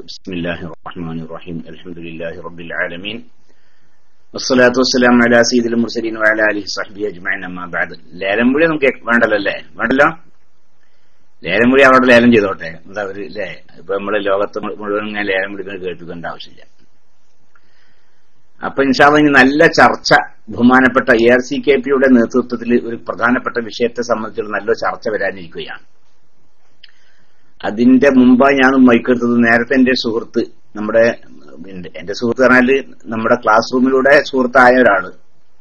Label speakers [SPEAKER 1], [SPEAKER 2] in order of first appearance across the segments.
[SPEAKER 1] بسم الله الرحمن الرحيم الحمد لله رب العالمين والصلاة والسلام على سيد المرسلين وعلى آله وصحبه أجمعين أما بعد ലേലം മുഴി നമുക്ക് വേണ്ടല്ലോ അല്ലേ വേണ്ടല്ലോ ലേലം മുഴി അവിടെ ലേലം ചെയ്തോട്ടെ എന്താ ഒരു അല്ലേ ഇപ്പൊ നമ്മള് ലോകത്ത് മുഴുവൻ ഇങ്ങനെ ലേലം വിളിക്കുന്നത് കേൾക്കേണ്ട ആവശ്യമില്ല അപ്പൊ ഇൻഷാല്ല ഇനി നല്ല ചർച്ച ബഹുമാനപ്പെട്ട എ ആർ സി കെ പിയുടെ നേതൃത്വത്തിൽ ഒരു പ്രധാനപ്പെട്ട വിഷയത്തെ സംബന്ധിച്ചുള്ള നല്ല ചർച്ച വരാനിരിക്കുകയാണ് അതിന്റെ മുമ്പായി ഞാൻ മൈക്കെടുത്തത് നേരത്തെ എന്റെ സുഹൃത്ത് നമ്മുടെ എന്റെ- എന്റെ സുഹൃത്ത് പറഞ്ഞാല് നമ്മുടെ ക്ലാസ് റൂമിലൂടെ സുഹൃത്തായ ഒരാള്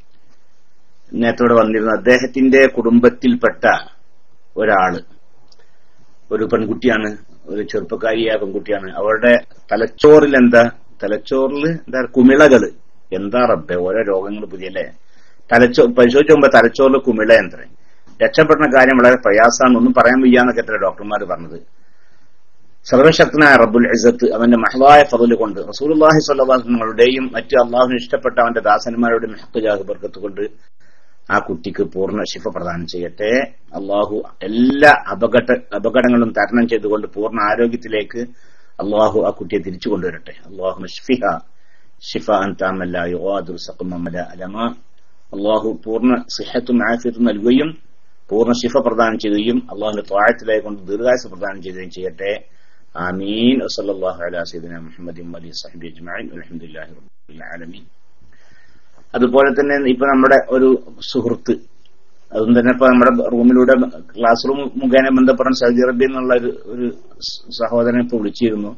[SPEAKER 1] നേരത്തെ ഇവിടെ വന്നിരുന്നു അദ്ദേഹത്തിന്റെ കുടുംബത്തിൽപ്പെട്ട ഒരാള് ഒരു പെൺകുട്ടിയാണ് ഒരു ചെറുപ്പക്കാരിയായ പെൺകുട്ടിയാണ് അവരുടെ തലച്ചോറിൽ എന്താ തലച്ചോറിൽ എന്താ കുമിളകള് എന്താ റബ്ബെ ഓരോ രോഗങ്ങൾ പുതിയല്ലേ തലച്ചോ പരിശോധിച്ച് നോക്കുമ്പോ തലച്ചോറിൽ കുമിള എന്തേ രക്ഷപ്പെടുന്ന കാര്യം വളരെ പ്രയാസമാണ് ഒന്നും പറയാൻ വയ്യാന്നൊക്കെ എത്ര ഡോക്ടർമാർ പറഞ്ഞത് സർവശക്തനായ റബ്ബുൽ ഇസത്ത് അവന്റെ മഹളായ ഫضل കൊണ്ട് റസൂലുള്ളാഹി സ്വല്ലല്ലാഹു അലൈഹി വസല്ലമയുടെയും മറ്റു അള്ളാഹുവിന് ഇഷ്ടപ്പെട്ട അവന്റെ ദാസന്മാരുടെയും ഹക്ക് ജാഹ് ബർക്കത്ത് കൊണ്ട് ആ കുട്ടിക്ക് പൂർണ്ണ ശിഫ പ്രദാനം ചെയ്യട്ടെ അള്ളാഹു എല്ലാ അപകട അപകടങ്ങളും തരണം ചെയ്തുകൊണ്ട് പൂർണ്ണ ആരോഗ്യത്തിലേക്ക് അള്ളാഹു ആ കുട്ടിയെ തിരിച്ചു കൊണ്ടുവരട്ടെ അള്ളാഹു ഷിഫിഹ ഷിഫ അൻതാമല്ല യുവാദുർ സഖമമല അലമ അള്ളാഹു പൂർണ്ണ സിഹത്തും ആഫിയത്തും നൽകുകയും പൂർണ്ണ ശിഫ പ്രദാനം ചെയ്യുകയും അള്ളാഹുന്റെ ത്വാഴത്തിലായി കൊണ്ട് ദീർഘായുസ് പ്രദാനം ചെയ്യുകയും ചെയ്യട്ടെ ആമീൻ വസല്ലല്ലാഹു അലാ സയ്യിദിന മുഹമ്മദിൻ വലി സഹബി അജ്മഈൻ അൽഹംദുലില്ലാഹി റബ്ബിൽ ആലമീൻ അതുപോലെ തന്നെ ഇപ്പൊ നമ്മുടെ ഒരു സുഹൃത്ത് അതും തന്നെ ഇപ്പൊ നമ്മുടെ റൂമിലൂടെ ക്ലാസ് റൂം മുഖേന ബന്ധപ്പെടാൻ സൗദി അറേബ്യ എന്നുള്ള ഒരു ഒരു സഹോദരൻ ഇപ്പൊ വിളിച്ചിരുന്നു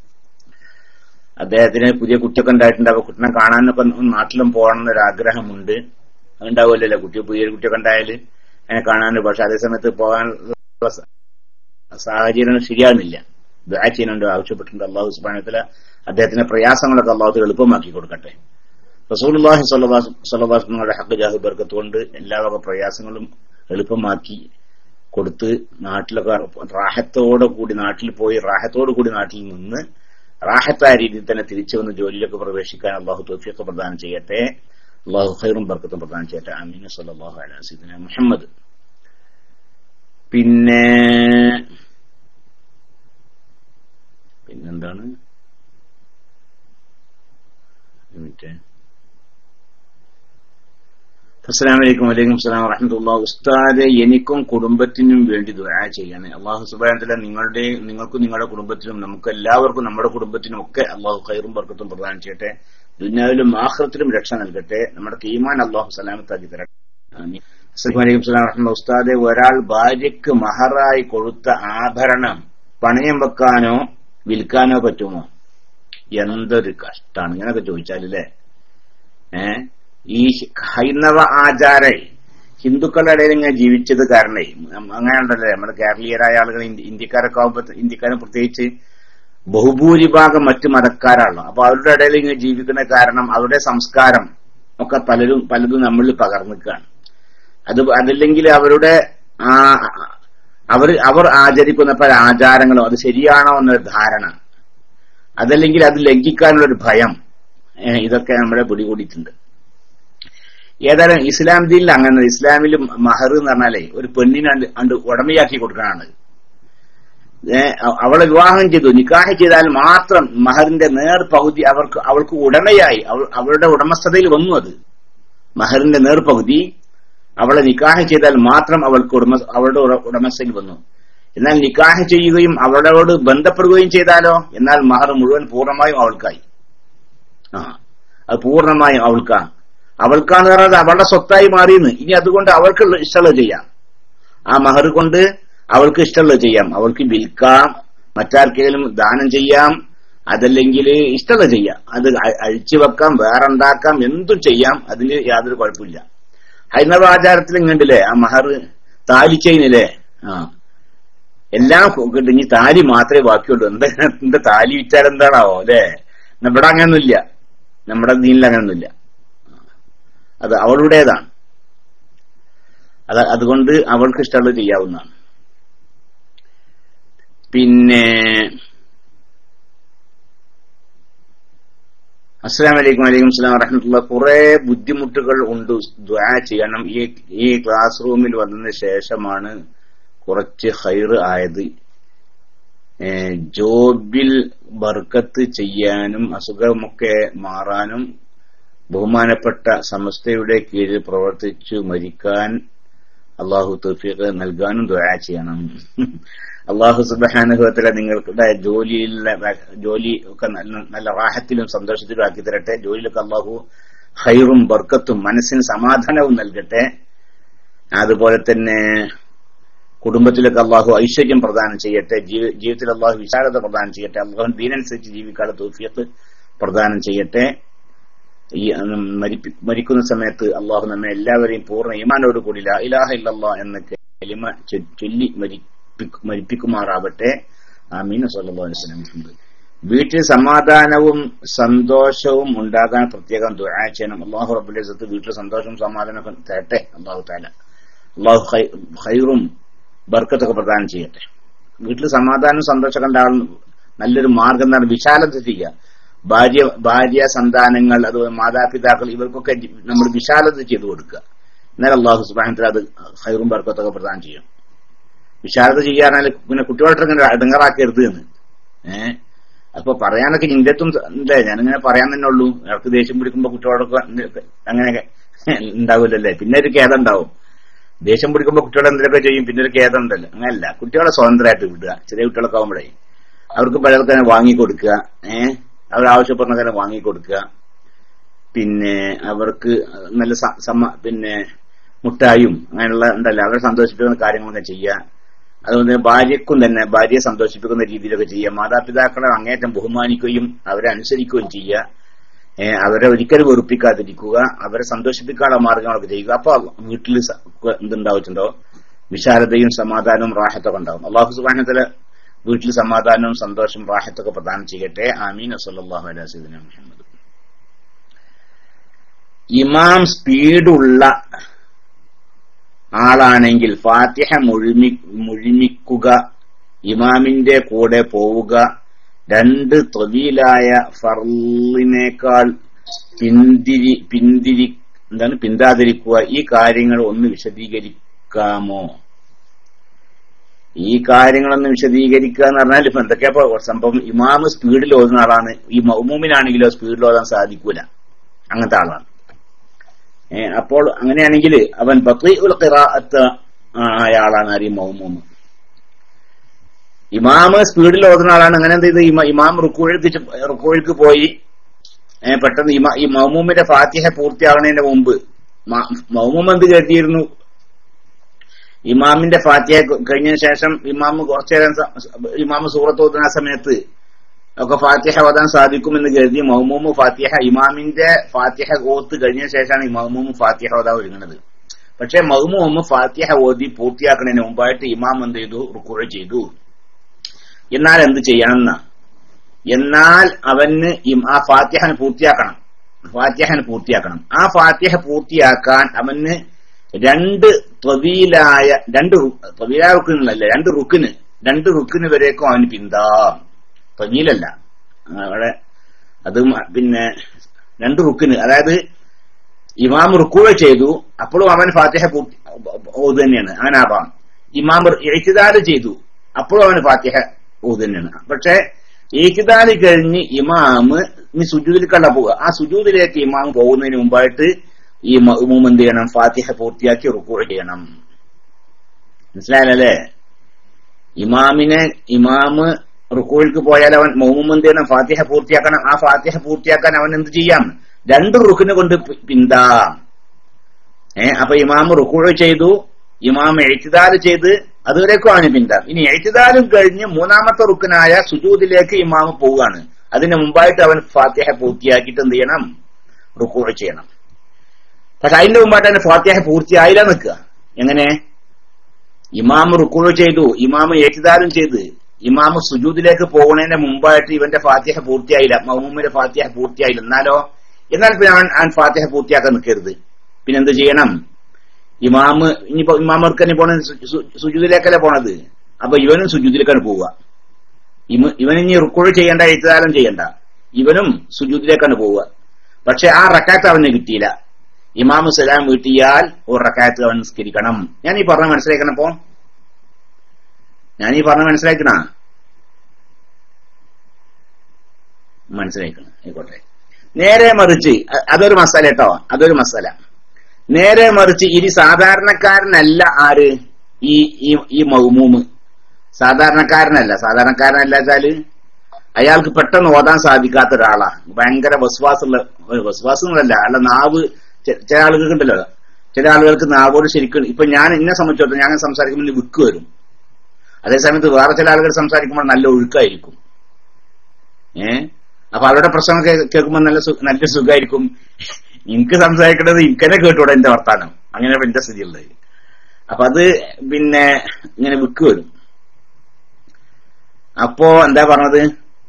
[SPEAKER 1] അദ്ദേഹത്തിന് പുതിയ കുട്ടിയൊക്കെ ഉണ്ടായിട്ടുണ്ട് അപ്പൊ കുട്ടിനെ കാണാനൊക്കെ ഒന്ന് നാട്ടിലും പോകണം എന്നൊരു ആഗ്രഹമുണ്ട് ഉണ്ടാവുമല്ലോ കുട്ടി പുതിയൊരു കുട്ടിയൊക്കെ ഉണ്ടായാല് അതിനെ കാണാനുണ്ട് പക്ഷെ അതേ സമയത്ത് പോകാനുള്ള സ- സാഹചര്യം ശരിയാകുന്നില്ല ദുആ ചെയ്യാനുണ്ട് ആവശ്യപ്പെട്ടിട്ടുണ്ട് അള്ളാഹു സുബാനത്തില അദ്ദേഹത്തിന്റെ പ്രയാസങ്ങളൊക്കെ അള്ളാഹു എളുപ്പമാക്കി കൊടുക്കട്ടെ റസൂലുള്ളാഹി സ്വല്ലല്ലാഹു സ്വല്ലല്ലാഹു അലൈഹി വസല്ലമയുടെ ഹക്ക് ജാഹ് ബർക്കത്ത് കൊണ്ട് എല്ലാ വക പ്രയാസങ്ങളും എളുപ്പമാക്കി കൊടുത്ത് നാട്ടിലൊക്കെ റാഹത്തോടെ കൂടി നാട്ടിൽ പോയി റാഹത്തോടു കൂടി നാട്ടിൽ നിന്ന് റാഹത്തായ രീതിയിൽ തന്നെ തിരിച്ചു വന്ന് ജോലിയിലൊക്കെ പ്രവേശിക്കാൻ അള്ളാഹു തോഫിയൊക്കെ പ്രദാനം ചെയ്യട്ടെ അള്ളാഹു ഖൈറും ബർക്കത്തും പ്രദാനം ചെയ്യട്ടെ അമീൻ സല്ലല്ലാഹു അലൈഹി സയ്യിദിന മുഹമ്മദ് പിന്നെ പിന്നെന്താണ് ഒരു മിനിറ്റ് അസ്സലാമു അലൈക്കും വലൈക്കും സ്ലാം വറഹമത്തുള്ള ഉസ്താദെ എനിക്കും കുടുംബത്തിനും വേണ്ടി ദുആ ചെയ്യണേ അള്ളാഹു സുബാനത്തില നിങ്ങളുടെ നിങ്ങൾക്കും നിങ്ങളുടെ കുടുംബത്തിനും നമുക്ക് എല്ലാവർക്കും നമ്മുടെ കുടുംബത്തിനും ഒക്കെ അള്ളാഹു ഖൈറും ബർക്കത്തും പ്രദാനം ചെയ്യട്ടെ ദുനിയാവിലും ആഖിറത്തിലും രക്ഷ നൽകട്ടെ നമ്മുടെ ഈമാൻ അള്ളാഹു സലാമത്താക്കി തരട്ടെ ആമീൻ. അസ്സലാമു അലൈക്കും സ്ലാം വറഹമത്തുള്ള ഉസ്താദെ ഒരാൾ ഭാര്യയ്ക്ക് മഹറായി കൊടുത്ത ആഭരണം പണയം വെക്കാനോ വിൽക്കാനോ പറ്റുമോ എന്തൊരു കഷ്ടാണ് ഇങ്ങനൊക്കെ ചോദിച്ചാലല്ലേ ഏ ഈ ഹൈന്ദവ ആചാര ഹിന്ദുക്കളുടെ ഇടയിൽ ഇങ്ങനെ ജീവിച്ചത് കാരണേ അങ്ങനെ ഉണ്ടല്ലേ നമ്മുടെ കേരളീയരായ ആളുകൾ ഇന്ത്യ- ഇന്ത്യക്കാരൊക്കെ ആകുമ്പോ ഇന്ത്യക്കാരും പ്രത്യേകിച്ച് ബഹുഭൂരിഭാഗം മറ്റു മതക്കാരാണല്ലോ അപ്പൊ അവരുടെ ഇടയിൽ ഇങ്ങനെ ജീവിക്കുന്ന കാരണം അവരുടെ സംസ്കാരം ഒക്കെ പലരും പലതും നമ്മളിൽ പകർന്നിക്കാണ് അത് അതല്ലെങ്കിൽ അവരുടെ ആ അവർ അവർ ആചരിക്കുന്ന പല ആചാരങ്ങളും അത് ശരിയാണോ എന്നൊരു ധാരണ അതല്ലെങ്കിൽ അത് ലംഘിക്കാനുള്ള ഒരു ഭയം ഏ, ഇതൊക്കെ നമ്മളെ പിടികൂടിയിട്ടുണ്ട് ഏതായാലും ഇസ്ലാം ദീനിൽ അങ്ങനെ ഇസ്ലാമിൽ മഹർ എന്ന് പറഞ്ഞാലേ ഒരു പെണ്ണിനെ അണ്ട് അണ്ട് ഉടമയാക്കി കൊടുക്കാനാണ് ഏ, അ- അവളെ വിവാഹം ചെയ്തു നിക്കാഹ് ചെയ്താൽ മാത്രം മഹറിന്റെ നേർ പകുതി അവർക്ക് അവൾക്ക് ഉടമയായി അവൾ- അവളുടെ ഉടമസ്ഥതയിൽ വന്നു അത് മഹറിന്റെ നേർ പകുതി അവളെ നിക്കാഹ് ചെയ്താൽ മാത്രം അവൾക്ക് ഉടമ അവളുടെ ഉട- ഉടമസ്ഥയിൽ വന്നു എന്നാൽ നിക്കാഹ് ചെയ്യുകയും അവളോട് ബന്ധപ്പെടുകയും ചെയ്താലോ എന്നാൽ മഹർ മുഴുവൻ പൂർണ്ണമായും അവൾക്കായി ആ അത് പൂർണ്ണമായും അവൾക്കാ അവൾക്കാന്ന് പറയുന്നത് അവളുടെ സ്വത്തായി മാറിയെന്ന് ഇനി അതുകൊണ്ട് അവൾക്ക് ഇഷ്ടമുള്ളത് ചെയ്യാം ആ മഹർ കൊണ്ട് അവൾക്ക് ഇഷ്ടമുള്ളത് ചെയ്യാം അവൾക്ക് വിൽക്കാം മറ്റാർക്കെങ്കിലും ദാനം ചെയ്യാം അതല്ലെങ്കിൽ ഇഷ്ടമുള്ളത് ചെയ്യാം അത് അ- അഴിച്ചു വെക്കാം വേറെ ഉണ്ടാക്കാം എന്തും ചെയ്യാം അതിന് യാതൊരു കുഴപ്പമില്ല ഹൈന്ദവ ആചാരത്തിൽ ഇങ്ങണ്ടില്ലേ ആ മഹർ താലി ചെയിനില്ലേ ആ എല്ലാം കിട്ടും ഇനി താലി മാത്രമേ ബാക്കിയുള്ളൂ എന്താ എന്താ താലി വിറ്റാൽ എന്താണാവോ അല്ലേ ഇവിടെ അങ്ങനൊന്നുമില്ല നമ്മുടെ ദീനിൽ അങ്ങനൊന്നുമില്ല അത് അവളുടേതാണ് അത് അതുകൊണ്ട് അവൾക്ക് ഇഷ്ടമുള്ളത് ചെയ്യാവുന്നതാണ് പിന്നെ അസ്സാം വലൈക്കും വലൈക്കും സ്ലാം വറഹമത്തുള്ള കുറെ ബുദ്ധിമുട്ടുകൾ ഉണ്ട് ദ്വാ ചെയ്യണം ഈ ഈ ക്ലാസ് റൂമിൽ വന്നതിന് ശേഷമാണ് കുറച്ച് ഹൈർ ആയത് ഏഹ് ജോബിൽ ബർക്കത്ത് ചെയ്യാനും അസുഖമൊക്കെ മാറാനും ബഹുമാനപ്പെട്ട സമസ്തയുടെ കീഴിൽ പ്രവർത്തിച്ചു മരിക്കാൻ അള്ളാഹു തൗഫീഖ് നൽകാനും ദുആ ചെയ്യണം അള്ളാഹു സുബാനുഭവത്തിലെ നിങ്ങളുടെ ജോലിയിലെ ജോലി ഒക്കെ നല്ല നല്ല റാഹത്തിലും സന്തോഷത്തിലും ആക്കി തരട്ടെ ജോലിയിലൊക്കെ അള്ളാഹു ഹൈറും ബർക്കത്തും മനസ്സിന് സമാധാനവും നൽകട്ടെ അതുപോലെ തന്നെ കുടുംബത്തിലൊക്കെ അള്ളാഹു ഐശ്വര്യം പ്രദാനം ചെയ്യട്ടെ ജീവ- ജീവിതത്തിൽ അള്ളാഹു വിശാലത പ്രദാനം ചെയ്യട്ടെ അള്ളാഹു ദീനനുസരിച്ച് ജീവിക്കാനുള്ള തൗഫീഖ് പ്രദാനം ചെയ്യട്ടെ ഈ ഉം, മരിപ്പി- മരിക്കുന്ന സമയത്ത് അള്ളാഹു നമ്മെ എല്ലാവരെയും പൂർണ്ണ ഈമാനോട് കൂടി ലാ ഇലാഹ ഇല്ലല്ലാ എന്ന കലിമ ചൊ- ചൊല്ലി മരിപ്പി- മരിപ്പിക്കുമാറാവട്ടെ ആമീൻ സല്ലല്ലാഹു അലൈഹി വസല്ലം മുഹമ്മദ്. വീട്ടിൽ സമാധാനവും സന്തോഷവും ഉണ്ടാകാൻ പ്രത്യേകം ദുആ ചെയ്യണം അള്ളാഹു റബ്ബുൽ ഇസ്സത്ത് വീട്ടിൽ സന്തോഷവും സമാധാനമൊക്കെ തരട്ടെ അള്ളാഹു താല അള്ളാഹു ഖൈ- ഖൈറും ബർക്കത്തൊക്കെ പ്രദാനം ചെയ്യട്ടെ വീട്ടിൽ സമാധാനവും സന്തോഷമൊക്കെ ഉണ്ടാകുന്ന നല്ലൊരു മാർഗം എന്താണ് വിശാലത ചെയ്യുക ഭാര്യ ഭാര്യ സന്താനങ്ങൾ അതുപോലെ മാതാപിതാക്കൾ ഇവർക്കൊക്കെ ജി- നമ്മൾ വിശാലത ചെയ്തു കൊടുക്കുക എന്നാൽ അള്ളാഹു സുബാനത്തിൽ അത് ഹൈറും ബർക്കത്തൊക്കെ പ്രദാനം ചെയ്യും വിശാലത ചെയ്യാറാണ് പിന്നെ കുട്ടികളോട്ട് ഇങ്ങനെ ഇടങ്ങറാക്കരുത് എന്ന് ഏഹ് അപ്പൊ പറയാനൊക്കെ ഇന്റെ അടുത്തും ഉണ്ട് ഞാനിങ്ങനെ പറയാൻ തന്നെ ഉള്ളൂ അവർക്ക് ദേഷ്യം പിടിക്കുമ്പോ കുട്ടികളോടൊക്കെ അങ്ങനെയൊക്കെ ഉണ്ടാവില്ലല്ലേ പിന്നെ ഒരു ഖേദം ഉണ്ടാവും ദേഷ്യം പിടിക്കുമ്പോ കുട്ടികളെ എന്തൊക്കെ ചെയ്യും പിന്നെ ഒരു ഖേദം ഉണ്ടല്ലോ അങ്ങനല്ല കുട്ടികളെ സ്വതന്ത്രമായിട്ട് വിടുക ചെറിയ കുട്ടികളൊക്കെ ആവുമ്പോഴേ അവർക്ക് പലർക്ക് തന്നെ വാങ്ങിക്കൊടുക്കുക ഏഹ് അവർ ആവശ്യപ്പെടുന്ന കാര്യം വാങ്ങിക്കൊടുക്കുക പിന്നെ അവർക്ക് നല്ല സ- സമ്മ പിന്നെ മുട്ടായും അങ്ങനെയുള്ള ഉണ്ടല്ലോ അവരെ സന്തോഷിപ്പിക്കുന്ന കാര്യങ്ങളൊക്കെ ചെയ്യുക അതുകൊണ്ട് ഭാര്യക്കും തന്നെ ഭാര്യയെ സന്തോഷിപ്പിക്കുന്ന രീതിയിലൊക്കെ ചെയ്യുക മാതാപിതാക്കളെ അങ്ങേറ്റം ബഹുമാനിക്കുകയും അവരെ അനുസരിക്കുകയും ചെയ്യുക ഏഹ് അവരെ ഒരിക്കലും വെറുപ്പിക്കാതിരിക്കുക അവരെ സന്തോഷിപ്പിക്കാനുള്ള മാർഗങ്ങളൊക്കെ ചെയ്യുക അപ്പൊ വീട്ടിൽ സ- എന്തുണ്ടായിട്ടുണ്ടോ വിശാലതയും സമാധാനവും റാഹത്തൊക്കെ ഉണ്ടാവും അള്ളാഹു സുബാനത്തില് വീട്ടിൽ സമാധാനവും സന്തോഷവും റാഹത്തൊക്കെ പ്രദാനം ചെയ്യട്ടെ ആമീൻ സല്ലല്ലാഹു അലൈഹി വസല്ലം മുഹമ്മദ് ഇമാം സ്പീഡുള്ള ആളാണെങ്കിൽ ഫാത്തിഹ മുഴുമി മുഴുമിക്കുക ഇമാമിന്റെ കൂടെ പോവുക രണ്ട് തൊവീലായ ഫർലിനേക്കാൾ പിന്തിരി പിന്തിരി എന്താണ് പിന്താതിരിക്കുക ഈ കാര്യങ്ങൾ ഒന്ന് വിശദീകരിക്കാമോ ഈ കാര്യങ്ങളൊന്ന് വിശദീകരിക്കുക എന്ന് പറഞ്ഞാൽ ഇപ്പൊ എന്തൊക്കെയാ ഇപ്പൊ സംഭവം ഇമാമ് സ്പീഡിൽ ഓതുന്ന ആളാണ് ഈ മൗമൂമിനാണെങ്കിലോ സ്പീഡിൽ ഓതാൻ സാധിക്കൂല അങ്ങനത്തെ ആളാണ് ഏ, അപ്പോൾ അങ്ങനെയാണെങ്കിൽ അവൻ ബത്രീഉൽ ഖിറാഅത്ത് ആയ ആളാണ് ആര് ഈ മൗമൂമ് ഇമാമ് സ്പീഡിൽ ഓതുന്ന ആളാണ് അങ്ങനെ എന്ത് ചെയ്ത് ഇമ- ഇമാം റുക്കോഴിക്ക് റുക്കോഴിക്ക് പോയി ഏ, പെട്ടെന്ന് ഇമ ഈ മൗമൂമിന്റെ ഫാത്തിഹ പൂർത്തിയാവുന്നതിന് മുമ്പ് മ- മൗമൂം എന്ത് കരുതിയിരുന്നു ഇമാമിന്റെ ഫാത്തിഹ കഴിഞ്ഞതിന് ശേഷം ഇമാമ് കുറച്ചേരം സ- ഇമാമ് സൂറത്ത് ഓതുന്ന ആ സമയത്ത് ഒക്കെ ഫാത്തിഹ ഓതാൻ സാധിക്കുമെന്ന് കരുതി മൗമൂമ് ഫാത്തിഹ ഇമാമിന്റെ ഫാത്തിഹ ഓത്ത് കഴിഞ്ഞ ശേഷമാണ് ഈ മൗമൂമ് ഫാത്തിഹ ഓതാൻ ഒരുങ്ങുന്നത് പക്ഷെ മൗമൂമ് ഫാത്തിഹ ഓതി പൂർത്തിയാക്കുന്നതിന് മുമ്പായിട്ട് ഇമാം എന്ത് ചെയ്തു റുക്കുഴ ചെയ്തു എന്നാൽ എന്ത് ചെയ്യണമെന്ന എന്നാൽ അവന് ഇം- ആ ഫാത്തിഹന് പൂർത്തിയാക്കണം ഫാത്തിഹന് പൂർത്തിയാക്കണം ആ ഫാത്തിഹ പൂർത്തിയാക്കാൻ അവന് രണ്ട് ത്വവീലായ രണ്ട് റു- ത്വവീലായ റുക്കിനല്ല രണ്ട് റുക്കിന് രണ്ട് റുക്കിന് വരേക്കും അവന് പിന്താം ത്വവീലല്ല അവിടെ അത് മ- പിന്നെ രണ്ട് റുക്കിന് അതായത് ഇമാം റുക്കുവ ചെയ്തു അപ്പോഴും അവൻ ഫാത്തിഹ പൂർത്തി ഓത് തന്നെയാണ് അങ്ങനെ ആവാം ഇമാം എഴുത്തിദാല് ചെയ്തു അപ്പോഴും അവന് ഫാത്തിഹ ഓത് തന്നെയാണ് പക്ഷെ ഏക്കിദാല് കഴിഞ്ഞ് ഇമാമ് ഇനി സുജൂദിലേക്കല്ല പോവുക ആ സുജൂദിലേക്ക് ഇമാം പോകുന്നതിന് മുമ്പായിട്ട് ഈ മഅ്മൂം എന്ത് ചെയ്യണം ഫാത്തിഹ പൂർത്തിയാക്കി റുക്കു ചെയ്യണം മനസ്സിലായല്ലേ ഇമാമിനെ ഇമാമ് റുക്കുവിലേക്ക് പോയാൽ അവൻ മൗമും എന്ത് ചെയ്യണം ഫാത്തിഹ പൂർത്തിയാക്കണം ആ ഫാത്തിഹ പൂർത്തിയാക്കാൻ അവൻ എന്ത് ചെയ്യാം രണ്ട് റുക്കിനെ കൊണ്ട് പി- പിന്താം ഏ അപ്പൊ ഇമാം റുക്കുഴ ചെയ്തു ഇമാം എഴുത്തിദാല് ചെയ്ത് അതുവരേക്കും അവന് പിന്താം ഇനി എഴുത്തിദാലും കഴിഞ്ഞ് മൂന്നാമത്തെ റുക്കിനായ സുജൂദിലേക്ക് ഇമാം പോവുകയാണ് അതിന് മുമ്പായിട്ട് അവൻ ഫാത്തിഹ പൂർത്തിയാക്കിയിട്ട് എന്ത് ചെയ്യണം റുക്കുഴ ചെയ്യണം പക്ഷെ അതിന്റെ മുമ്പായിട്ട് തന്നെ ഫാത്തിഹ പൂർത്തിയായില്ല നിൽക്കുക എങ്ങനെ ഇമാം റുക്കുഴ ചെയ്തു ഇമാം ഏറ്റുദാലും ചെയ്ത് ഇമാം സുജൂദിലേക്ക് പോകുന്നതിന്റെ മുമ്പായിട്ട് ഇവന്റെ ഫാത്തിഹ പൂർത്തിയായില്ല മഹമ്മൂമിന്റെ ഫാത്തിഹ പൂർത്തിയായില്ല എന്നാലോ എന്നാൽ പിന്നെ അവൻ അവൻ ഫാത്തിഹ പൂർത്തിയാക്കാൻ നിൽക്കരുത് പിന്നെ എന്ത് ചെയ്യണം ഇമാമ് ഇനിയിപ്പോ ഇമാമർക്ക് തന്നെ പോണത് സു- സു- സുജൂദിലേക്കല്ലേ പോണത് അപ്പൊ ഇവനും സുജൂദിലേക്കാണ് പോവുക ഇമ- ഇവൻ ഇനി റുക്കുഴ ചെയ്യേണ്ട എഴുത്തുകാലം ചെയ്യണ്ട ഇവനും സുജൂദിലേക്കാണ് പോവുക പക്ഷെ ആ റക്കാത്ത് അവന് കിട്ടിയില്ല ഇമാമു സലാം വീട്ടിയാൽ ഒരു റക്കാത്ത് അവൻ നിസ്കരിക്കണം ഞാൻ ഈ പറഞ്ഞ മനസ്സിലാക്കണം അപ്പോ ഞാൻ ഈ പറഞ്ഞ മനസ്സിലാക്കണ മനസ്സിലാക്കണം ആയിക്കോട്ടെ നേരെ മറിച്ച് അ- അതൊരു മസാല കേട്ടോ അതൊരു മസാല നേരെ മറിച്ച് ഇനി സാധാരണക്കാരനല്ല ആര് ഈ ഈ- ഈ മൗമൂമ് സാധാരണക്കാരനല്ല സാധാരണക്കാരനല്ല വെച്ചാല് അയാൾക്ക് പെട്ടെന്ന് ഓതാൻ സാധിക്കാത്ത ഒരാളാ ഭയങ്കര വസ്വാസുള്ള വസ്വാസങ്ങളല്ല അല്ല നാവ് ചെ- ചില ആളുകൾക്ക് ഉണ്ടല്ലോ ചില ആളുകൾക്ക് നാവോട് ശരിക്കും ഇപ്പൊ ഞാൻ എന്നെ സംബന്ധിച്ചിടത്തോളം ഞാൻ സംസാരിക്കുമ്പോൾ വിക്ക് വരും അതേസമയത്ത് വേറെ ചില ആളുകൾ സംസാരിക്കുമ്പോൾ നല്ല ഒഴുക്കായിരിക്കും ഏ അപ്പൊ അവരുടെ പ്രശ്നം കേ- കേൾക്കുമ്പോൾ നല്ല സു- നല്ല സുഖമായിരിക്കും എനിക്ക് സംസാരിക്കേണ്ടത് എനിക്കെന്നെ കേട്ടൂടെ എന്റെ വർത്താനം അങ്ങനെ എന്റെ സ്ഥിതി ഉള്ളത് അപ്പൊ അത് പിന്നെ ഇങ്ങനെ വിക്ക് വരും അപ്പോ എന്താ പറഞ്ഞത്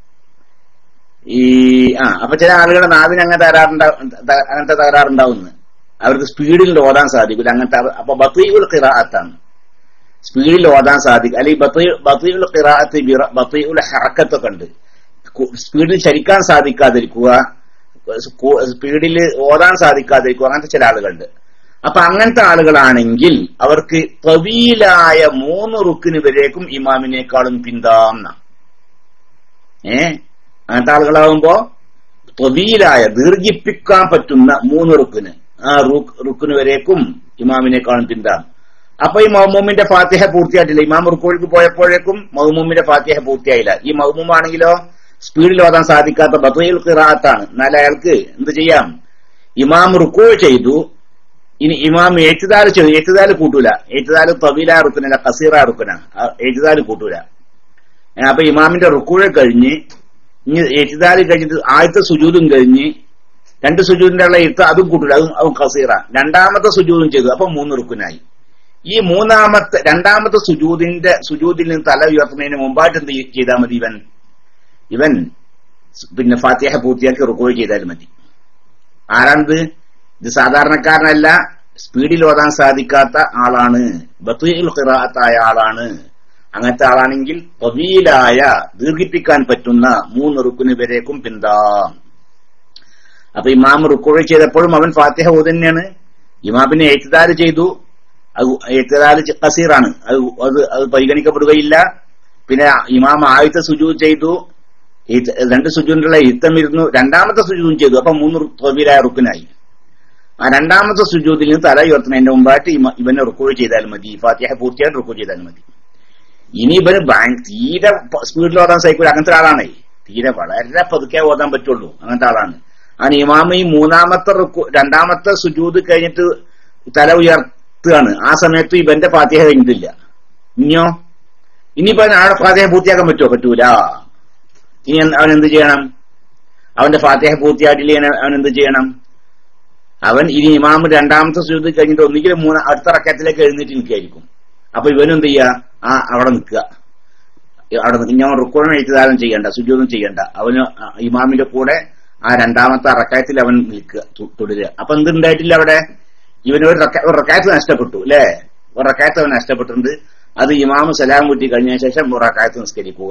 [SPEAKER 1] ഈ ആ അപ്പൊ ചില ആളുകളുടെ നാവിന് അങ്ങനെ തകരാറുണ്ടാവും ത- അങ്ങനത്തെ തകരാറുണ്ടാവുന്നു അവർക്ക് സ്പീഡിൽ ഓടാൻ സാധിക്കില്ല അങ്ങനത്തെ അവ- അപ്പൊ ബത്തീഉൽ ഖിറാഅത്താണ് സ്പീഡിൽ ഓടാൻ സാധിക്കും അല്ലെങ്കിൽ ബത്തീ- ബത്തീഉൽ ഖിറാഅത്ത് ബിറ- ബത്തീഉൽ ഹറക്കത്തൊക്കെ ഉണ്ട് കു- സ്പീഡിൽ ചലിക്കാൻ സാധിക്കാതിരിക്കുക സ്കൂ- സ്പീഡിൽ ഓടാൻ സാധിക്കാതിരിക്കുക അങ്ങനത്തെ ചില ആളുകളുണ്ട് അപ്പൊ അങ്ങനത്തെ ആളുകളാണെങ്കിൽ അവർക്ക് തവീലായ മൂന്ന് റുക്കിന് വരേക്കും ഇമാമിനേക്കാളും പിന്താന്ന ഏ അങ്ങനത്തെ ആളുകളാവുമ്പോ തൊവീലായ ദീർഘിപ്പിക്കാൻ പറ്റുന്ന മൂന്ന് റുക്കിന് ആ റുക്ക് റുക്കിന് വരേക്കും ഇമാമിനേക്കാളും പിന്താം അപ്പൊ ഈ മൗമൂമിന്റെ ഫാത്തിഹ പൂർത്തിയായിട്ടില്ല ഇമാം റുക്കോഴിക്ക് പോയപ്പോഴേക്കും മൗമൂമിന്റെ ഫാത്തിഹ പൂർത്തിയായില്ല ഈ മൗമൂമാണെങ്കിലോ സ്പീഡിൽ ഓതാൻ സാധിക്കാത്ത ബത്തയിൽ ഖിറാത്താണ് എന്നാൽ അയാൾക്ക് എന്ത് ചെയ്യാം ഇമാം റുക്കോ ചെയ്തു ഇനി ഇമാം ഏറ്റുദാല് ചെയ്തു ഏറ്റുദാല് കൂട്ടൂല ഏറ്റുദാല് തവീല റുക്കുനല്ല കസീറ റുക്കുന ഏറ്റുദാല് കൂട്ടൂല ഏ, അപ്പൊ ഇമാമിന്റെ റുക്കൂഴ കഴിഞ്ഞ് ഇനി ഏറ്റുദാല് കഴിഞ്ഞിട്ട് ആദ്യത്തെ സുജൂതും കഴിഞ്ഞ് രണ്ട് സുജൂതിന്റെ ഉള്ള എഴുത്ത് അതും കൂട്ടൂല അതും അതും കസീറ രണ്ടാമത്തെ സുജൂതും ചെയ്തു അപ്പൊ മൂന്ന് റുക്കുനായി ഈ മൂന്നാമത്തെ രണ്ടാമത്തെ സുജൂതിന്റെ സുജൂതിൽ നിന്ന് തല ഉയർത്തുന്നതിന് മുമ്പായിട്ട് എന്ത് ചെയ്താൽ മതി ഇവൻ ഇവൻ പിന്നെ ഫാത്തിഹ പൂർത്തിയാക്കി റുക്കോഴ് ചെയ്താൽ മതി ആരാണിത് ഇത് സാധാരണക്കാരനല്ല സ്പീഡിൽ ഓതാൻ സാധിക്കാത്ത ആളാണ് ബത്തുൽ ഖിറാഅത്തായ ആളാണ് അങ്ങനത്തെ ആളാണെങ്കിൽ പവീലായ ദീർഘിപ്പിക്കാൻ പറ്റുന്ന മൂന്ന് റുക്കിന് വരേക്കും പിന്താം അപ്പൊ ഇമാം റുക്കോഴ് ചെയ്തപ്പോഴും അവൻ ഫാത്തിഹ ഓത് തന്നെയാണ് ഇമാമിനെ ഏറ്റുദാല് ചെയ്തു അത് ഏറ്റുദാല് കസീറാണ് അത് അത് അത് പരിഗണിക്കപ്പെടുകയില്ല പിന്നെ ഇമാം ആദ്യത്തെ സുജൂദ് ചെയ്തു ഈ- രണ്ട് സുജൂദിനുള്ള യുദ്ധം ഇരുന്നു രണ്ടാമത്തെ സുജൂദും ചെയ്തു അപ്പൊ മൂന്ന് തൊബീലായ റുക്കിനായി ആ രണ്ടാമത്തെ സുജൂദിൽ നിന്ന് തല ഉയർത്തുന്നതിന്റെ മുമ്പായിട്ട് ഇമ- ഇവനെ റുക്കോഴ് ചെയ്താൽ മതി ഫാത്തിഹ പൂർത്തിയായിട്ട് റുക്കോ ചെയ്താൽ മതി ഇനി ഇവന് ഭയ- തീരെ പ- സ്പീഡിൽ ഓടാൻ സൈക്കിൾ അങ്ങനത്തെ ആളാണേ തീരെ വളരെ പതുക്കെ ഓടാൻ പറ്റുള്ളൂ അങ്ങനത്തെ ആളാണ് ആ ഇമാമ ഈ മൂന്നാമത്തെ റുക്കു രണ്ടാമത്തെ സുജൂദ് കഴിഞ്ഞിട്ട് തല ഉയർത്തുകയാണ് ആ സമയത്ത് ഇവന്റെ ഫാത്തിഹ കഴിഞ്ഞിട്ടില്ല ഇനിയോ ഇനിയിപ്പോ നാളെ ഫാത്തിഹ പൂർത്തിയാക്കാൻ പറ്റുമോ പറ്റൂല ഇനി എന്ത് അവൻ എന്ത് ചെയ്യണം അവന്റെ ഫാത്തിഹ പൂർത്തിയായിട്ടില്ല അവൻ എന്ത് ചെയ്യണം അവൻ ഇനി ഇമാമ് രണ്ടാമത്തെ സുജൂദ് കഴിഞ്ഞിട്ട് ഒന്നുകിലും മൂന്ന് അടുത്ത റക്കത്തിലേക്ക് എഴുന്നേറ്റ് നിൽക്കുകയായിരിക്കും അപ്പൊ ഇവനും എന്ത് ചെയ്യുക ആ അവിടെ നിൽക്കുക അവിടെ നിൽക്കുക. ഇനി അവൻ റുക്കോണം എഴുത്തുകാരൻ ചെയ്യണ്ട സുജൂദും ചെയ്യണ്ട അവന് ആ ഇമാമിന്റെ കൂടെ ആ രണ്ടാമത്തെ റക്കായത്തിൽ അവൻ നിൽക്കുക തു- തുടരുക അപ്പൊ എന്തുണ്ടായിട്ടില്ല അവിടെ ഇവന് ഒരു റക്ക- ഒരു റക്കായത്ത് നഷ്ടപ്പെട്ടു അല്ലേ ഒരു റക്കായത്ത് അവൻ നഷ്ടപ്പെട്ടിട്ടുണ്ട് അത് ഇമാമ് സലാം കൂട്ടി കഴിഞ്ഞതിന് ശേഷം ഒരു റക്കായത്ത് നിസ്കരിക്കുക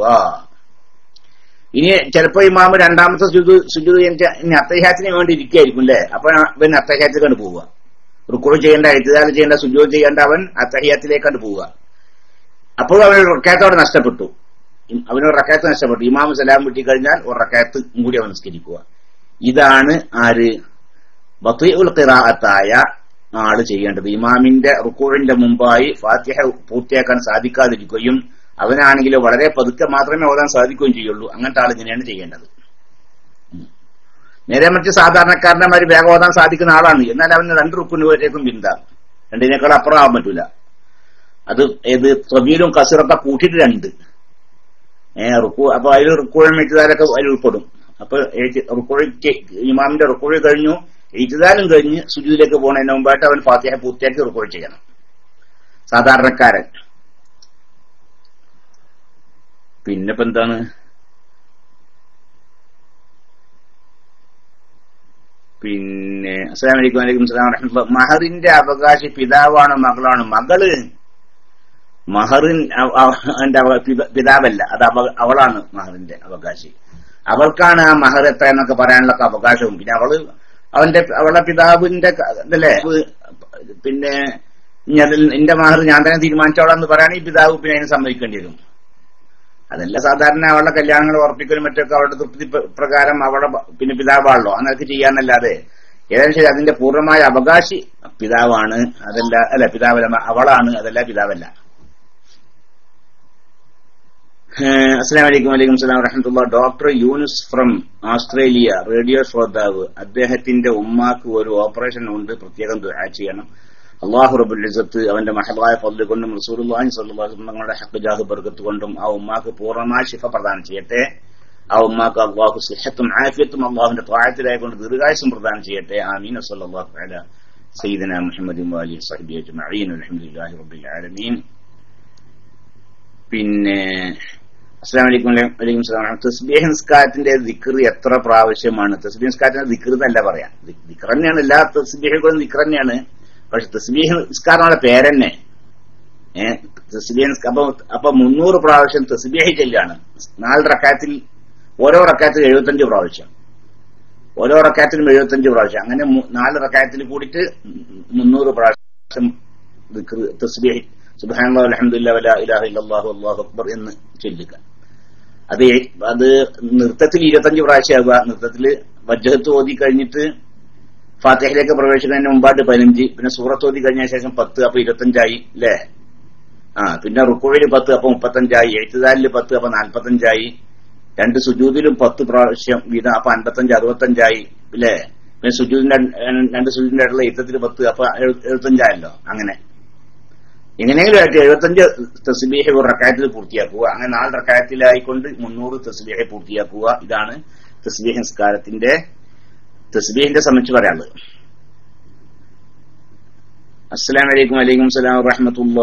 [SPEAKER 1] ഇനി ചിലപ്പോ ഇമാമ് രണ്ടാമത്തെ സുജു സുജു ഇനി അത്തഹ്യാത്തിന് വേണ്ടി ഇരിക്കുകയായിരിക്കും അല്ലേ അപ്പൊ ഇവൻ അത്തഹ്യാത്തിലേക്കാണ് പോവുക റുക്കോൾ ചെയ്യേണ്ട എഴുത്തുകാരൻ ചെയ്യേണ്ട സുജു ചെയ്യേണ്ട അവൻ അത്തഹ്യാത്തിലേക്കാണ് പോവുക അപ്പോഴും അവൻ റക്കായത്ത് അവിടെ നഷ്ടപ്പെട്ടു ഇം- അവന് ഒരു റക്കായത്ത് നഷ്ടപ്പെട്ടു ഇമാമ് സലാം വിട്ടി കഴിഞ്ഞാൽ ഒരു റക്കായത്ത് കൂടി അവൻ നിസ്കരിക്കുക ഇതാണ് ആര് ബത്തീഉൽ ഖിറാഅത്തായ ആള് ചെയ്യേണ്ടത് ഇമാമിന്റെ റുക്കൂഴിന്റെ മുമ്പായി ഫാത്തിഹ പൂർത്തിയാക്കാൻ സാധിക്കാതിരിക്കുകയും അവനാണെങ്കിൽ വളരെ പതുക്കെ മാത്രമേ ഓതാൻ സാധിക്കുകയും ചെയ്യുള്ളൂ അങ്ങനത്തെ ആൾ ഇങ്ങനെയാണ് ചെയ്യേണ്ടത് ഉം. നേരെ മറിച്ച് സാധാരണക്കാരന്റെ മാതിരി വേഗം ഓതാൻ സാധിക്കുന്ന ആളാണ് എന്നാൽ അവന് രണ്ട് റുക്കുന് വരേക്കും പിന്താം രണ്ടിനേക്കാൾ അപ്പുറം ആവാൻ പറ്റൂല അത് ഏത് തൊബീലും കസീറൊക്കെ കൂട്ടിയിട്ട് രണ്ട് ഏഹ് റുക്കു അപ്പൊ അതിൽ റുക്കോഴും എഴുത്തുകാരൊക്കെ അതിൽ ഉൾപ്പെടും അപ്പൊ റുക്കോഴ് ഇമാമിന്റെ റുക്കോഴ് കഴിഞ്ഞു എഴുത്തുകാരും കഴിഞ്ഞ് സുജൂദിലേക്ക് പോകുന്നതിന് മുമ്പായിട്ട് അവൻ ഫാത്തിഹ പൂർത്തിയാക്കി റുക്കോഴ് ചെയ്യണം സാധാരണക്കാരൻ പിന്നെ ഇപ്പൊ എന്താണ് പിന്നെ അസ്സലാമു അലൈക്കും വലൈക്കും സ്ലാം വറഹ്മത്തുള്ളാ മഹറിന്റെ അവകാശി പിതാവാണ് മകളാണ് മകള് മഹറിൻ അവ- അവ- അവന്റെ അവ- പിത- പിതാവല്ല അത് അവ- അവളാണ് മഹറിന്റെ അവകാശി അവൾക്കാണ് ആ മഹർ എത്ര എന്നൊക്കെ പറയാനുള്ള അവകാശവും പിന്നെ അവള് അവന്റെ അവളുടെ പിതാവിന്റെ ക- ഇതല്ലേ അത് പിന്നെ ഇനി അതിൽ എന്റെ മഹർ ഞാൻ തന്നെ തീരുമാനിച്ചോളാം എന്ന് പറയുകയാണെങ്കിൽ പിതാവ് പിന്നെ അതിന് സമ്മതിക്കേണ്ടി വരും അതല്ല സാധാരണ അവളുടെ കല്യാണങ്ങൾ ഉറപ്പിക്കലും മറ്റൊക്കെ അവളുടെ തൃപ്തി പ്ര- പ്രകാരം അവളുടെ ബ- പിന്നെ പിതാവാണല്ലോ അങ്ങനെയൊക്കെ ചെയ്യാന്നല്ലാതെ ഏതായാലും ശരി അതിന്റെ പൂർണ്ണമായ അവകാശി പിതാവാണ് അതല്ല അല്ല പിതാവല്ല മ- അവളാണ് അതല്ല പിതാവല്ല അസ്സാം വലൈക്കും വലൈക്കും സ്ലാം വറഹമത്തുള്ള doctor Yunus from Australia radio ശ്രോതാവ് അദ്ദേഹത്തിന്റെ ഉമ്മാക്ക് ഒരു ഓപ്പറേഷൻ ഉണ്ട് പ്രത്യേകം ദുആ ചെയ്യണം അള്ളാഹു റബുൽ ഇസത്ത് അവന്റെ മഹലായ ഫضل കൊണ്ടും റസൂലുള്ളാഹി സ്വല്ലല്ലാഹു അലൈഹി വസല്ലം തങ്ങളുടെ ഹഖ് ജാഹ് ബർക്കത്ത് കൊണ്ടും ആ ഉമ്മാക്ക് പൂർണ്ണമായ ശിഫ പ്രദാനം ചെയ്യട്ടെ ആ ഉമ്മാക്ക് അള്ളാഹു സിഹത്തും ആഫിയത്തും അള്ളാഹുവിന്റെ ത്വാഴത്തിലായി കൊണ്ട് ദീർഘായുസും പ്രദാനം ചെയ്യട്ടെ ആമീൻ സല്ലല്ലാഹു അല സയ്യിദന മുഹമ്മദ് വാലി സഹബി അജ്മഈൻ അൽഹംദുലില്ലാഹി റബ്ബിൽ ആലമീൻ പിന്നെ അസ്സാം വലൈക്കും വലൈക്കും സ്ലാം തസ്ബീഹ് നിസ്കാരത്തിന്റെ ദിക്ർ എത്ര പ്രാവശ്യമാണ് തസ്ബീഹ് നിസ്കാരത്തിന്റെ ദിക്ർ എന്നല്ല പറയാം ദിക്ർ തന്നെയാണ് എല്ലാ തസ്ബീഹുകളും ദിക്ർ തന്നെയാണ് പക്ഷെ തസ്ബീഹ് നിസ്കാരങ്ങളുടെ പേരെന്നെ ഏഹ് തസ്ബീഹ് നിസ്ക- അപ്പൊ അപ്പൊ മുന്നൂറ് പ്രാവശ്യം തസ്ബീഹ് ചെല്ലാണ് നാല് റക്കാത്തിൽ ഓരോ റക്കാത്തിൽ എഴുപത്തഞ്ച് പ്രാവശ്യം ഓരോ റക്കാത്തിലും എഴുപത്തഞ്ച് പ്രാവശ്യം അങ്ങനെ മു- നാല് റക്കാത്തിൽ കൂടിയിട്ട് മുന്നൂറ് പ്രാവശ്യം ദിക്ർ തസ്ബീഹ് സുബ്ഹാനല്ലാഹി അൽഹംദുലില്ലാഹി വലാ ഇലാഹ ഇല്ലല്ലാഹു അല്ലാഹു അക്ബർ എന്ന് ചൊല്ലുക അത് എ- അത് നൃത്തത്തിൽ ഇരുപത്തഞ്ച് പ്രാവശ്യമാകുക നൃത്തത്തിൽ വജ്ജഹത്ത് ഓതി കഴിഞ്ഞിട്ട് ഫാത്തിഹയിലേക്ക് പ്രവേശിക്കുന്നതിന് മുമ്പായിട്ട് പതിനഞ്ച് പിന്നെ സൂറത്ത് ഓതി കഴിഞ്ഞ ശേഷം പത്ത് അപ്പൊ ഇരുപത്തഞ്ചായി അല്ലേ ആ പിന്നെ റുക്കുവില് പത്ത് അപ്പൊ മുപ്പത്തഞ്ചായി എഴുത്തുദാലില് പത്ത് അപ്പൊ നാൽപ്പത്തഞ്ചായി രണ്ട് സുജൂദിലും പത്ത് പ്രാവശ്യം വീതം അപ്പൊ അൻപത്തഞ്ച് അറുപത്തഞ്ചായി അല്ലേ പിന്നെ സുജൂദിന്റെ അ- രണ്ട് സുജൂദിന്റെ ഇടയിലുള്ള യുദ്ധത്തിൽ പത്ത് അപ്പൊ എഴു- എഴുപത്തഞ്ചായല്ലോ അങ്ങനെ എങ്ങനെയെങ്കിലും ആയിട്ട് എഴുപത്തഞ്ച് തസ്ബീഹ് ഒരു റക്കായത്തിൽ പൂർത്തിയാക്കുക അങ്ങനെ നാല് റക്കായത്തിലായിക്കൊണ്ട് മുന്നൂറ് തസ്ബീഹെ പൂർത്തിയാക്കുക ഇതാണ് തസ്ബീഹ് നിസ്കാരത്തിന്റെ തസ്ബീഹിന്റെ സംബന്ധിച്ച് പറയാനുള്ളത് അസ്സലാം വലൈക്കും വലൈക്കും സലാം വറഹമത്തുള്ള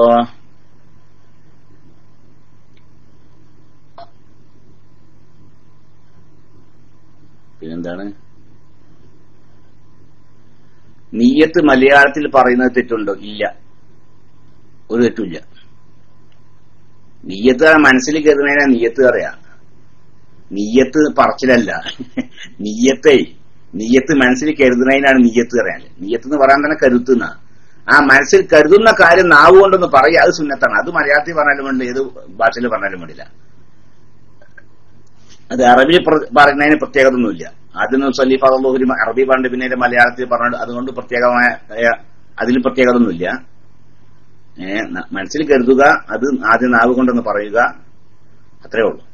[SPEAKER 1] പിന്നെന്താണ് നീയത്ത് മലയാളത്തിൽ പറയുന്നത് തെറ്റുണ്ടോ ഇല്ല ഒരു തെറ്റുമില്ല നീയത്ത് മനസ്സിൽ കയറുന്നതിനാ നീയത്ത് പറയാ നീയത്ത് പറച്ചിലല്ല നീയത്തെ നീയത്ത് മനസ്സിൽ കരുതുന്നതിനാണ് നീയത്ത് പറയാൻ നീയത്ത് എന്ന് പറയാൻ തന്നെ കരുത്തുന്ന ആ മനസ്സിൽ കരുതുന്ന കാര്യം നാവ് കൊണ്ടൊന്ന് പറയുക അത് സുന്നത്താണ് അത് മലയാളത്തിൽ പറഞ്ഞാലും വേണ്ട ഏത് ഭാഷയിൽ പറഞ്ഞാലും വേണ്ടില്ല അത് അറബി പ്ര- പറയുന്നതിന് പ്രത്യേകത ഒന്നുമില്ല അതിന് സലീഫ് അള്ളൂഹുരി അറബി പറഞ്ഞിട്ട് പിന്നീട് മലയാളത്തിൽ പറഞ്ഞു അതുകൊണ്ട് പ്രത്യേകമായ ഏ, അതിൽ പ്രത്യേകത ഒന്നുമില്ല ഏ, ന- മനസ്സിൽ കരുതുക അത് ആദ്യം നാവ് കൊണ്ടൊന്ന് പറയുക അത്രേ ഉള്ളൂ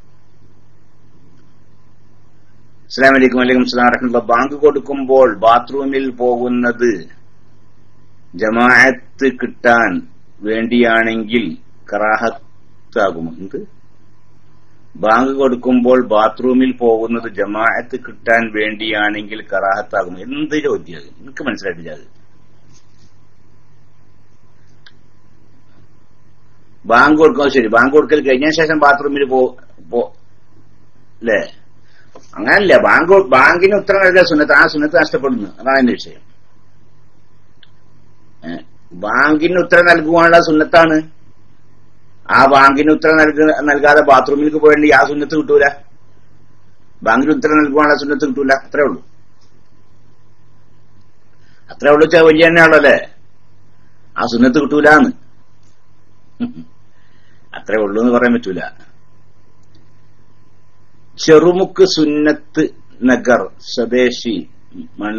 [SPEAKER 1] അസ്സാം വലൈക്കും വലൈക്കും സ്ലാം വറഹമുല്ല ബാങ്ക് കൊടുക്കുമ്പോൾ ബാത്റൂമിൽ പോകുന്നത് ജമാഅത്ത് കിട്ടാൻ വേണ്ടിയാണെങ്കിൽ കറാഹത്താകുമോ എന്ത് ബാങ്ക് കൊടുക്കുമ്പോൾ ബാത്റൂമിൽ പോകുന്നത് ജമാഅത്ത് കിട്ടാൻ വേണ്ടിയാണെങ്കിൽ കറാഹത്താകുമോ എന്ത് ചോദ്യം അത്? എനിക്ക് മനസ്സിലായിട്ടില്ല അത് ബാങ്ക് കൊടുക്കുക ശരി ബാങ്ക് കൊടുക്കൽ കഴിഞ്ഞ ശേഷം ബാത്റൂമിൽ പോ പോ- അല്ലേ അങ്ങനല്ല ബാങ്ക് ബാങ്കിന് ഉത്തരം നൽകിയ സുന്നത്ത് ആ സുന്നത്ത് നഷ്ടപ്പെടുന്നു അതാണ് എന്റെ വിഷയം ഏ, ബാങ്കിന് ഉത്തരം നൽകുവാനുള്ള സുന്നത്താണ് ആ ബാങ്കിന് ഉത്തരം നൽക നൽകാതെ ബാത്റൂമിലേക്ക് പോയേണ്ടി ആ സുന്നത്ത് കിട്ടൂല ബാങ്കിന് ഉത്തരം നൽകുവാനുള്ള സുന്നത്ത് കിട്ടൂല അത്രേ ഉള്ളൂ അത്രേ ഉള്ളൂ വെച്ചാൽ വലിയ തന്നെയാണല്ലോ അല്ലേ ആ സുന്നത്ത് കിട്ടൂലാന്ന് അത്രേ ഉള്ളൂ എന്ന് പറയാൻ പറ്റൂല ചെറുമുക്ക് സുന്നത്ത് നഗർ സ്വദേശി മൺ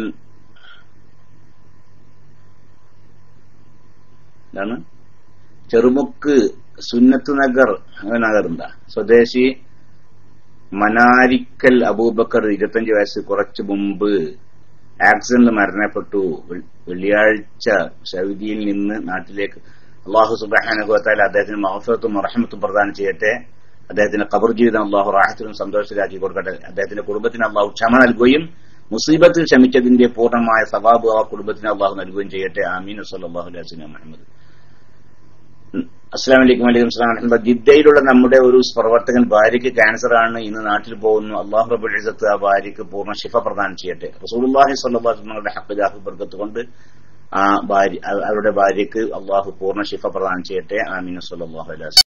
[SPEAKER 1] എന്താണ് ചെറുമുക്ക് സുന്നത്ത് നഗർ അങ്ങനെ നഗർ എന്താ സ്വദേശി മനാരിക്കൽ അബൂബക്കർ ഇരുപത്തഞ്ച് വയസ്സ് കുറച്ചു മുമ്പ് ആക്സിഡന്റിൽ മരണപ്പെട്ടു വെൾ- വെള്ളിയാഴ്ച സൗദിയിൽ നിന്ന് നാട്ടിലേക്ക് അള്ളാഹു സുബാനുഭവത്താൽ അദ്ദേഹത്തിന് മഹഫത്തും റഹമത്തും പ്രദാനം ചെയ്യട്ടെ അദ്ദേഹത്തിന്റെ ഖബർ ജീവിതം അള്ളാഹു റാഹത്തിലും സന്തോഷത്തിലാക്കി കൊടുക്കട്ടെ അദ്ദേഹത്തിന്റെ കുടുംബത്തിന് അള്ളാഹു ക്ഷമ നൽകുകയും മുസീബത്തിൽ ക്ഷമിച്ചതിന്റെ പൂർണ്ണമായ സവാബ് ആ കുടുംബത്തിന് അള്ളാഹു നൽകുകയും ചെയ്യട്ടെ ആമീൻ സല്ലാഹു അലൈഹി വസല്ലം മുഹമ്മദ് അസ്സാം വലൈക്കും വലൈക്കും സ്ലാം വറഹ്മത്തുള്ളാഹി. ജിദ്ദയിലുള്ള നമ്മുടെ ഒരു പ്രവർത്തകൻ ഭാര്യയ്ക്ക് ക്യാൻസർ ആണ് ഇന്ന് നാട്ടിൽ പോകുന്നു അള്ളാഹു റബുൽ ഇസത്ത് ആ ഭാര്യയ്ക്ക് പൂർണ്ണ ശിഫ പ്രദാനം ചെയ്യട്ടെ റസൂലുള്ളാഹി സ്വല്ലല്ലാഹു അലൈഹി വസല്ലമയുടെ ഹഖ് ജാഹ് ബർക്കത്ത് കൊണ്ട് ആ ഭാര്യ അവരുടെ ഭാര്യയ്ക്ക് അള്ളാഹു പൂർണ്ണ ശിഫ പ്രദാനം ചെയ്യട്ടെ ആമീൻ സല്ലല്ലാഹു അലൈഹി വസല്ലം